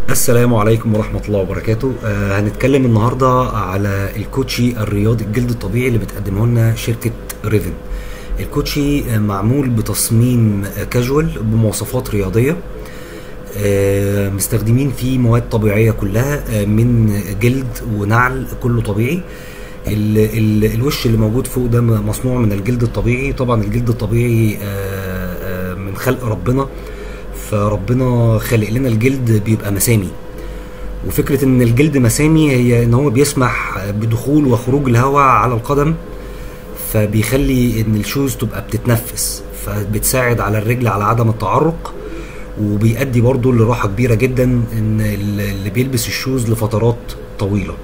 السلام عليكم ورحمة الله وبركاته آه هنتكلم النهاردة على الكوتشي الرياضي الجلد الطبيعي اللي بتقدمه لنا شركة ريفن الكوتشي آه، معمول بتصميم آه، كاجوال بمواصفات رياضية آه مستخدمين فيه مواد طبيعية كلها آه من جلد ونعل كله طبيعي ال ال الوش اللي موجود فوق ده مصنوع من الجلد الطبيعي طبعا الجلد الطبيعي آه آه من خلق ربنا فربنا خالق لنا الجلد بيبقى مسامي وفكرة ان الجلد مسامي هي ان هو بيسمح بدخول وخروج الهواء على القدم فبيخلي ان الشوز تبقى بتتنفس فبتساعد على الرجل على عدم التعرق وبيؤدي برضو لراحة كبيرة جدا ان اللي بيلبس الشوز لفترات طويلة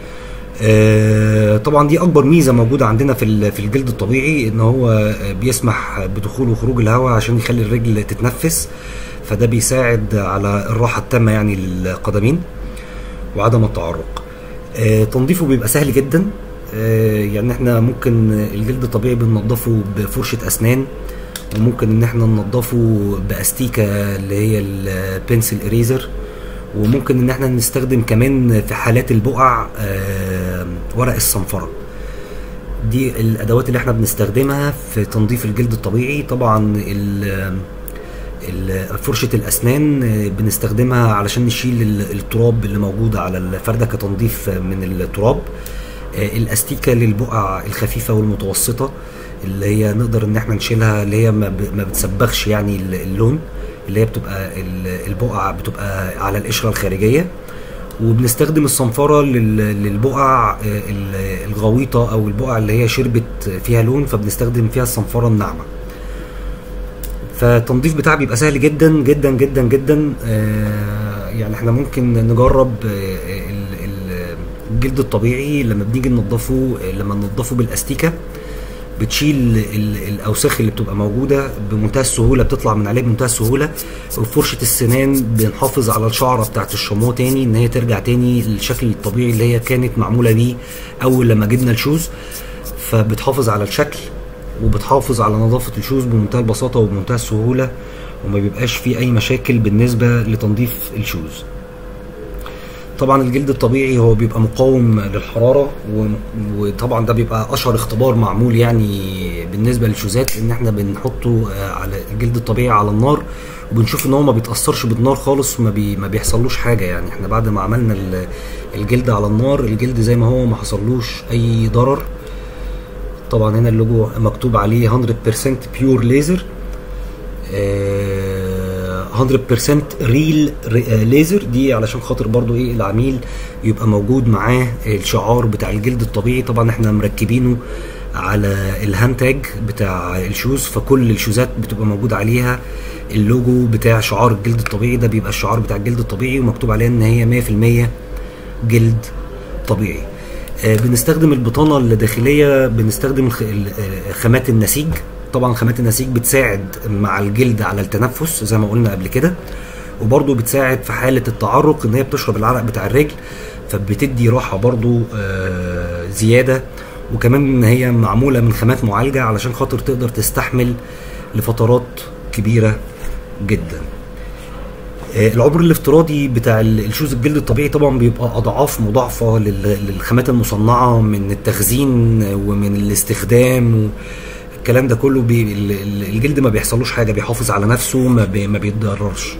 آه، طبعا دي اكبر ميزه موجوده عندنا في ال- في الجلد الطبيعي ان هو بيسمح بدخول وخروج الهواء عشان يخلي الرجل تتنفس فده بيساعد على الراحه التامه يعني للقدمين وعدم التعرق آه، تنظيفه بيبقى سهل جدا آه، يعني احنا ممكن الجلد الطبيعي بننضفه بفرشه اسنان وممكن ان احنا ننضفه باستيكه اللي هي البنسل اريزر وممكن ان احنا نستخدم كمان في حالات البقع آه، ورق الصنفره دي الادوات اللي احنا بنستخدمها في تنظيف الجلد الطبيعي طبعا ال- ال- فرشة الأسنان آه، بنستخدمها علشان نشيل ال- التراب اللي موجود على الفردة كتنظيف من التراب آه، الأستيكة للبقع الخفيفة والمتوسطة اللي هي نقدر إن احنا نشيلها اللي هي ما ب- ما بتسبخش يعني ال- اللون اللي هي بتبقى ال- البقع بتبقى على القشرة الخارجية وبنستخدم الصنفرة لل- للبقع آه، ال- الغويطة أو البقع اللي هي شربت فيها لون فبنستخدم فيها الصنفرة الناعمة فالتنظيف بتاعه بيبقى سهل جدا جدا جدا جدا آه، يعني احنا ممكن نجرب آه، ال- ال- الجلد الطبيعي لما بنيجي ننضفه آه، لما ننضفه بالاستيكه بتشيل ال- الاوساخ اللي بتبقى موجوده بمنتهى السهوله بتطلع من عليه بمنتهى السهوله وفرشه السنان بنحافظ على الشعره بتاعت الشامبو تاني ان هي ترجع تاني للشكل الطبيعي اللي هي كانت معموله بيه اول لما جبنا الشوز فبتحافظ على الشكل وبتحافظ على نظافه الشوز بمنتهى البساطه وبمنتهى السهوله وما بيبقاش فيه اي مشاكل بالنسبه لتنظيف الشوز طبعا الجلد الطبيعي هو بيبقى مقاوم للحراره و- وطبعا ده بيبقى اشهر اختبار معمول يعني بالنسبه للشوزات ان احنا بنحطه آه، على الجلد الطبيعي على النار وبنشوف ان هو ما بيتاثرش بالنار خالص وما بي ما بيحصلوش حاجه يعني احنا بعد ما عملنا ال- الجلد على النار الجلد زي ما هو ما حصلوش اي ضرر طبعا هنا اللوجو مكتوب عليه 100% بيور ليزر 100% ريل ليزر دي علشان خاطر برضو ايه العميل يبقى موجود معاه الشعار بتاع الجلد الطبيعي طبعا احنا مركبينه على الهانتاج بتاع الشوز فكل الشوزات بتبقى موجود عليها اللوجو بتاع شعار الجلد الطبيعي ده بيبقى الشعار بتاع الجلد الطبيعي ومكتوب عليها ان هي 100% جلد طبيعي آه، بنستخدم البطانه الداخليه بنستخدم الخ- ال- آه، خامات النسيج طبعا خامات النسيج بتساعد مع الجلد على التنفس زي ما قلنا قبل كده وبرضه بتساعد في حاله التعرق ان هي بتشرب العرق بتاع الرجل فبتدي راحه برضه آه، زياده وكمان ان هي معموله من خامات معالجه علشان خاطر تقدر تستحمل لفترات كبيره جدا آه، العمر الافتراضي بتاع ال- الشوز الجلد الطبيعي طبعا بيبقى اضعاف مضاعفه لل- للخامات المصنعه من التخزين ومن الاستخدام الكلام ده كله بي ال- ال- الجلد ما بيحصلوش حاجه بيحافظ على نفسه ما, بي ما بيتضررش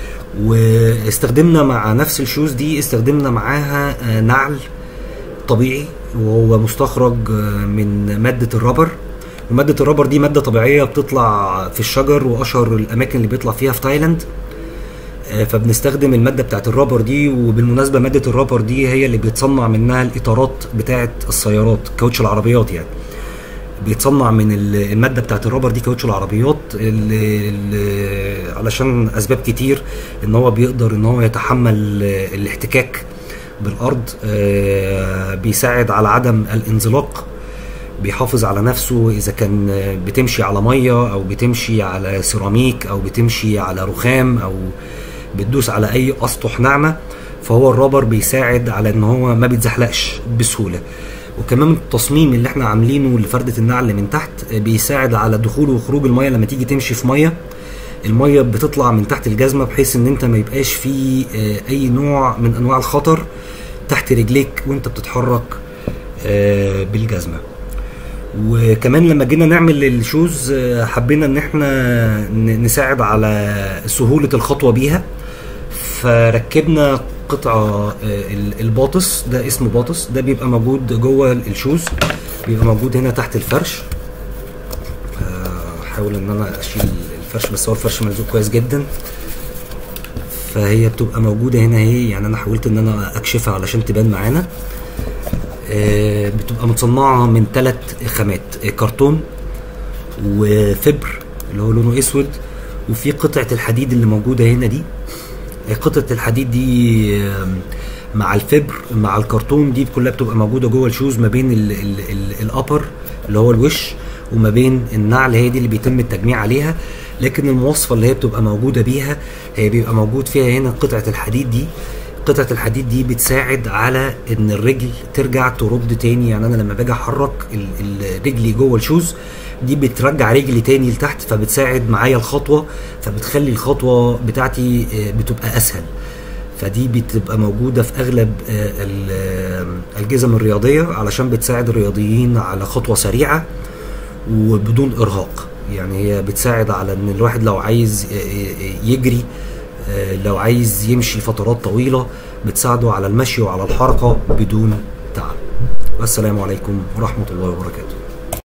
واستخدمنا مع نفس الشوز دي استخدمنا معاها آه، نعل طبيعي وهو مستخرج آه، من مادة الرابر ومادة الرابر دي مادة طبيعية بتطلع في الشجر وأشهر الأماكن اللي بيطلع فيها في تايلاند آه، فبنستخدم المادة بتاعت الرابر دي وبالمناسبة مادة الرابر دي هي اللي بيتصنع منها الإطارات بتاعت السيارات كاوتش العربيات يعني بيتصنع من ال- الماده بتاعت الرابر دي كاوتش العربيات اللي اللي علشان اسباب كتير ان هو بيقدر ان هو يتحمل آه، الاحتكاك بالارض آه، بيساعد على عدم الانزلاق بيحافظ على نفسه اذا كان آه، بتمشي على ميه او بتمشي على سيراميك او بتمشي على رخام او بتدوس على اي اسطح ناعمه فهو الرابر بيساعد على ان هو ما بيتزحلقش بسهوله وكمان التصميم اللي احنا عاملينه لفردة النعل من تحت بيساعد على دخول وخروج المية لما تيجي تمشي في مية الميه بتطلع من تحت الجزمه بحيث ان انت ما يبقاش فيه آه، اي نوع من انواع الخطر تحت رجليك وانت بتتحرك آه، بالجزمه وكمان لما جينا نعمل الشوز آه، حبينا ان احنا ن- نساعد على سهوله الخطوه بيها فركبنا قطعة آه، ال- الباطس ده اسمه باطس ده بيبقى موجود جوه الشوز بيبقى موجود هنا تحت الفرش هحاول ان انا اشيل الفرش بس هو الفرش ملزوق كويس جدا فهي بتبقى موجودة هنا اهي يعني انا حاولت ان انا اكشفها علشان تبان معانا آه، بتبقى متصنعة من ثلاث خامات آه، كرتون وفبر اللي هو لونه اسود وفي قطعة الحديد اللي موجودة هنا دي آه، قطعة الحديد دي آم، مع الفبر مع الكرتون دي كلها بتبقى موجودة جوه الشوز ما بين ال- ال- ال- الابر اللي هو الوش وما بين النعل هي دي اللي بيتم التجميع عليها لكن المواصفة اللي هي بتبقى موجودة بيها هي بيبقى موجود فيها هنا قطعة الحديد دي قطعة الحديد دي بتساعد على ان الرجل ترجع ترد تاني يعني انا لما باجي احرك ال- ال- رجلي جوه الشوز دي بترجع رجلي تاني لتحت فبتساعد معايا الخطوة فبتخلي الخطوة بتاعتي آه، بتبقى اسهل فدي بتبقى موجودة في أغلب آه، ال- آه، الجزم الرياضية علشان بتساعد الرياضيين على خطوة سريعة وبدون إرهاق يعني هي بتساعد على إن الواحد لو عايز آه، آه، يجري آه، لو عايز يمشي فترات طويلة بتساعده على المشي وعلى الحركة بدون تعب والسلام عليكم ورحمة الله وبركاته